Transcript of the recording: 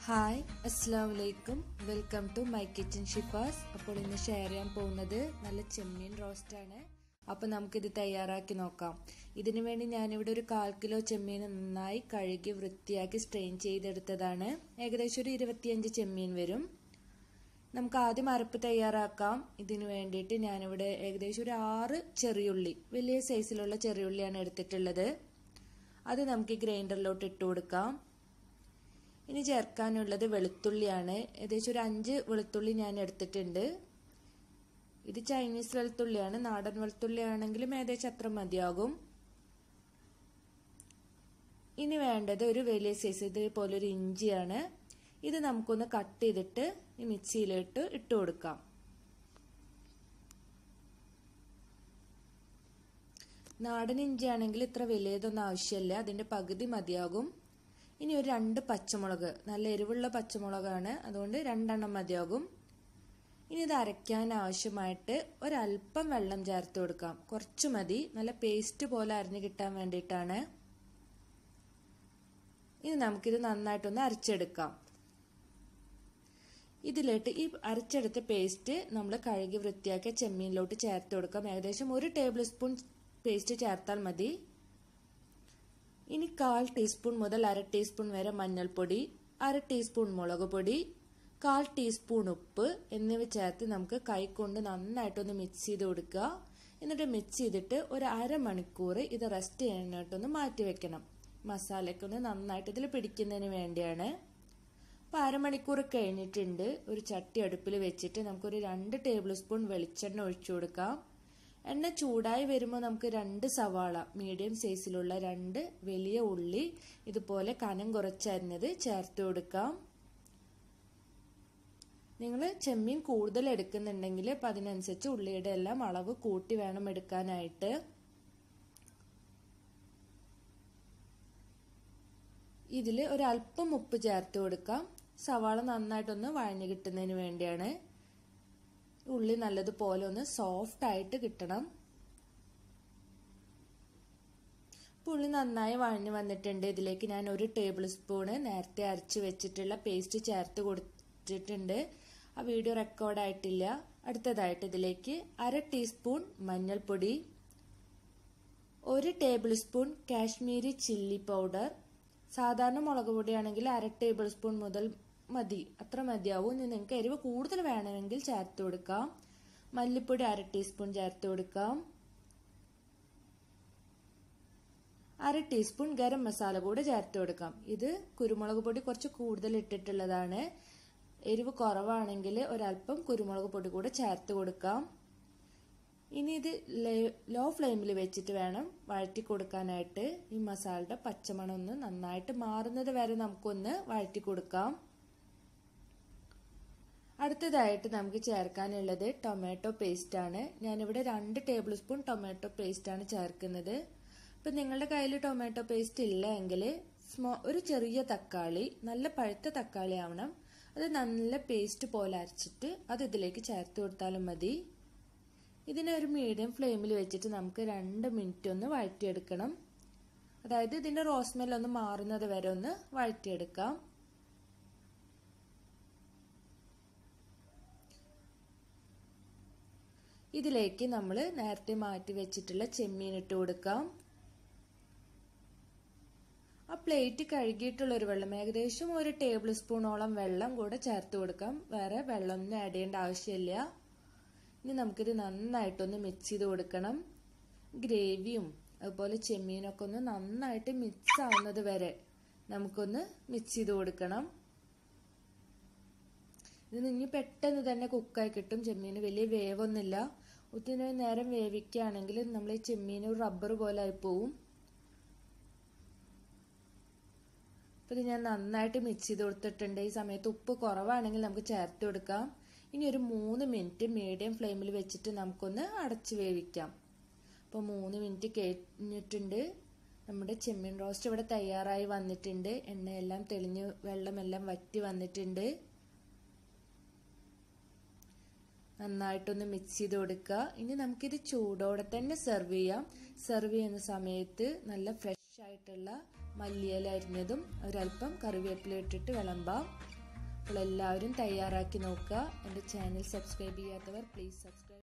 hi അസ്സാം വലൈക്കും welcome to my kitchen Shippa's അപ്പോൾ ഇന്ന് ഷെയർ ചെയ്യാൻ പോകുന്നത് നല്ല ചെമ്മീൻ റോസ്റ്റ് ആണ് അപ്പോൾ നമുക്കിത് തയ്യാറാക്കി നോക്കാം ഇതിനു വേണ്ടി ഞാനിവിടെ ഒരു കാൽ കിലോ ചെമ്മീൻ നന്നായി കഴുകി വൃത്തിയാക്കി സ്ട്രെയിൻ ചെയ്തെടുത്തതാണ് ഏകദേശം ഒരു ഇരുപത്തിയഞ്ച് ചെമ്മീൻ വരും നമുക്ക് ആദ്യം അരപ്പ് തയ്യാറാക്കാം ഇതിനു വേണ്ടിയിട്ട് ഞാനിവിടെ ഏകദേശം ഒരു ആറ് ചെറിയുള്ളി വലിയ സൈസിലുള്ള ചെറിയുള്ളിയാണ് എടുത്തിട്ടുള്ളത് അത് നമുക്ക് ഗ്രൈൻഡറിലോട്ട് ഇട്ട് കൊടുക്കാം ഇനി ചേർക്കാനുള്ളത് വെളുത്തുള്ളിയാണ് ഏകദേശം ഒരു അഞ്ച് വെളുത്തുള്ളി ഞാൻ എടുത്തിട്ടുണ്ട് ഇത് ചൈനീസ് വെളുത്തുള്ളിയാണ് നാടൻ വെളുത്തുള്ളി ആണെങ്കിലും ഏകദേശം അത്ര മതിയാകും ഇനി വേണ്ടത് ഒരു വലിയ സൈസ് ഇതേപോലെ ഒരു ഇഞ്ചിയാണ് ഇത് നമുക്കൊന്ന് കട്ട് ചെയ്തിട്ട് ഈ മിക്സിയിലിട്ട് ഇട്ട് കൊടുക്കാം നാടൻ ഇഞ്ചി ആണെങ്കിൽ ഇത്ര വലിയതൊന്നും ആവശ്യമില്ല അതിന്റെ പകുതി മതിയാകും ഇനി ഒരു രണ്ട് പച്ചമുളക് നല്ല എരിവുള്ള പച്ചമുളകാണ് അതുകൊണ്ട് രണ്ടെണ്ണം മതിയാകും ഇനി ഇത് അരയ്ക്കാൻ ആവശ്യമായിട്ട് ഒരല്പം വെള്ളം ചേർത്ത് കൊടുക്കാം കുറച്ച് മതി നല്ല പേസ്റ്റ് പോലെ അരിഞ്ഞു കിട്ടാൻ വേണ്ടിയിട്ടാണ് ഇനി നമുക്കിത് നന്നായിട്ടൊന്ന് അരച്ചെടുക്കാം ഇതിലിട്ട് ഈ അരച്ചെടുത്ത പേസ്റ്റ് നമ്മൾ കഴുകി വൃത്തിയാക്കിയ ചെമ്മീനിലോട്ട് ചേർത്ത് കൊടുക്കാം ഏകദേശം ഒരു ടേബിൾ സ്പൂൺ പേസ്റ്റ് ചേർത്താൽ മതി ഇനി കാൽ ടീസ്പൂൺ മുതൽ അര ടീസ്പൂൺ വരെ മഞ്ഞൾപ്പൊടി അര ടീസ്പൂൺ മുളക് പൊടി കാൽ ടീസ്പൂൺ ഉപ്പ് എന്നിവ ചേർത്ത് നമുക്ക് കൈകൊണ്ട് നന്നായിട്ടൊന്ന് മിക്സ് ചെയ്ത് കൊടുക്കുക എന്നിട്ട് മിക്സ് ചെയ്തിട്ട് ഒരു അരമണിക്കൂർ ഇത് റെസ്റ്റ് ചെയ്യാനായിട്ടൊന്ന് മാറ്റി വെക്കണം മസാലയൊക്കെ ഒന്ന് നന്നായിട്ട് ഇതിൽ പിടിക്കുന്നതിന് വേണ്ടിയാണ് അപ്പോൾ അരമണിക്കൂർ കഴിഞ്ഞിട്ടുണ്ട് ഒരു ചട്ടി അടുപ്പിൽ വെച്ചിട്ട് നമുക്കൊരു രണ്ട് ടേബിൾ സ്പൂൺ വെളിച്ചെണ്ണ ഒഴിച്ചു കൊടുക്കാം എണ്ണ ചൂടായി വരുമ്പോൾ നമുക്ക് രണ്ട് സവാള മീഡിയം സൈസിലുള്ള രണ്ട് വലിയ ഉള്ളി ഇതുപോലെ കനം കുറച്ചരിഞ്ഞത് ചേർത്ത് കൊടുക്കാം നിങ്ങൾ ചെമ്മീൻ കൂടുതൽ എടുക്കുന്നുണ്ടെങ്കിൽ അപ്പം അതിനനുസരിച്ച് ഉള്ളിയുടെ എല്ലാം അളവ് കൂട്ടി വേണം എടുക്കാനായിട്ട് ഇതിൽ ഒരല്പം ഉപ്പ് ചേർത്ത് കൊടുക്കാം സവാള നന്നായിട്ടൊന്ന് വഴഞ്ഞു കിട്ടുന്നതിന് വേണ്ടിയാണ് ഉള്ളി നല്ലതുപോലെ ഒന്ന് സോഫ്റ്റ് ആയിട്ട് കിട്ടണം പുള്ളി നന്നായി വഴഞ്ഞു വന്നിട്ടുണ്ട് ഇതിലേക്ക് ഞാൻ ഒരു ടേബിൾ സ്പൂണ് നേരത്തെ അരച്ച് വെച്ചിട്ടുള്ള പേസ്റ്റ് ചേർത്ത് കൊടുത്തിട്ടുണ്ട് ആ വീഡിയോ റെക്കോർഡ് ആയിട്ടില്ല അടുത്തതായിട്ട് ഇതിലേക്ക് അര ടീസ്പൂൺ മഞ്ഞൾപ്പൊടി ഒരു table spoon Kashmiri chilli powder സാധാരണ മുളക് പൊടിയാണെങ്കിൽ അര ടേബിൾ സ്പൂൺ മുതൽ മതി അത്ര മതിയാവും ഇനി നിങ്ങൾക്ക് എരിവ് കൂടുതൽ വേണമെങ്കിൽ ചേർത്ത് കൊടുക്കാം മല്ലിപ്പൊടി അര ടീസ്പൂൺ ചേർത്ത് കൊടുക്കാം അര ടീസ്പൂൺ ഗരം മസാല കൂടെ ചേർത്ത് കൊടുക്കാം ഇത് കുരുമുളക് പൊടി കുറച്ച് കൂടുതൽ ഇട്ടിട്ടുള്ളതാണ് എരിവ് കുറവാണെങ്കിൽ ഒരല്പം കുരുമുളക് പൊടി കൂടെ ചേർത്ത് കൊടുക്കാം ഇനി ഇത് ലോ ഫ്ലെയിമിൽ വെച്ചിട്ട് വേണം വഴറ്റി കൊടുക്കാനായിട്ട് ഈ മസാലയുടെ പച്ചമണം ഒന്ന് നന്നായിട്ട് മാറുന്നത് വരെ നമുക്കൊന്ന് വഴറ്റി കൊടുക്കാം അടുത്തതായിട്ട് നമുക്ക് ചേർക്കാനുള്ളത് ടൊമാറ്റോ പേസ്റ്റ് ആണ് ഞാനിവിടെ രണ്ട് ടേബിൾ സ്പൂൺ ടൊമാറ്റോ പേസ്റ്റ് ആണ് ചേർക്കുന്നത് ഇപ്പം നിങ്ങളുടെ കയ്യിൽ ടൊമാറ്റോ പേസ്റ്റ് ഇല്ല എങ്കിൽ സ്മോ ഒരു ചെറിയ തക്കാളി നല്ല പഴുത്ത തക്കാളി ആവണം അത് നല്ല പേസ്റ്റ് പോലെ അരച്ചിട്ട് അത് ഇതിലേക്ക് ചേർത്ത് കൊടുത്താലും മതി ഇതിനെ ഒരു മീഡിയം ഫ്ലെയിമിൽ വെച്ചിട്ട് നമുക്ക് രണ്ട് മിനിറ്റ് ഒന്ന് വഴറ്റിയെടുക്കണം അതായത് ഇതിന്റെ റോസ്മെൽ ഒന്ന് മാറുന്നത് വരെ ഒന്ന് വഴറ്റിയെടുക്കാം ഇതിലേക്ക് നമ്മൾ നേരത്തെ മാറ്റി വെച്ചിട്ടുള്ള ചെമ്മീൻ ഇട്ട് കൊടുക്കാം ആ പ്ലേറ്റ് കഴുകിയിട്ടുള്ള ഒരു വെള്ളം ഏകദേശം ഒരു ടേബിൾ സ്പൂണോളം വെള്ളം കൂടെ ചേർത്ത് കൊടുക്കാം വേറെ വെള്ളമൊന്നും ആഡ് ചെയ്യേണ്ട ആവശ്യമില്ല ഇനി നമുക്കിത് നന്നായിട്ടൊന്ന് മിക്സ് ചെയ്ത് കൊടുക്കണം ഗ്രേവിയും അതുപോലെ ചെമ്മീനൊക്കെ ഒന്ന് നന്നായിട്ട് മിക്സ് ആവുന്നത് വരെ നമുക്കൊന്ന് മിക്സ് ചെയ്ത് കൊടുക്കണം ഇത് ഇനി പെട്ടെന്ന് തന്നെ കുക്കായി കിട്ടും ചെമ്മീന് വലിയ വേവൊന്നുമില്ല ഒത്തിരി നേരം വേവിക്കുകയാണെങ്കിൽ നമ്മൾ ഈ ചെമ്മീൻ ഒരു റബ്ബർ പോലെ ആയി പോവും അപ്പോൾ ഇത് ഞാൻ നന്നായിട്ട് മിക്സ് ചെയ്ത് കൊടുത്തിട്ടുണ്ട് ഈ സമയത്ത് ഉപ്പ് കുറവാണെങ്കിൽ നമുക്ക് ചേർത്ത് കൊടുക്കാം ഇനി ഒരു മൂന്ന് മിനിറ്റ് മീഡിയം ഫ്ലെയിമിൽ വെച്ചിട്ട് നമുക്കൊന്ന് അടച്ച് വേവിക്കാം അപ്പോൾ മൂന്ന് മിനിറ്റ് കഴിഞ്ഞിട്ടുണ്ട് നമ്മുടെ ചെമ്മീൻ റോസ്റ്റ് ഇവിടെ തയ്യാറായി വന്നിട്ടുണ്ട് എണ്ണയെല്ലാം തെളിഞ്ഞ് വെള്ളമെല്ലാം വറ്റി വന്നിട്ടുണ്ട് നന്നായിട്ടൊന്ന് മിക്സ് ചെയ്ത് കൊടുക്കുക ഇനി നമുക്കിത് ചൂടോടെ തന്നെ സെർവ് ചെയ്യാം സെർവ് ചെയ്യുന്ന സമയത്ത് നല്ല ഫ്രഷ് ആയിട്ടുള്ള മല്ലിയില അരിഞ്ഞതും ഒരല്പം കറിവേപ്പില ഇട്ടിട്ട് വിളമ്പാം അപ്പോൾ എല്ലാവരും തയ്യാറാക്കി നോക്കുക എൻ്റെ ചാനൽ സബ്സ്ക്രൈബ് ചെയ്യാത്തവർ പ്ലീസ് സബ്സ്ക്രൈബ്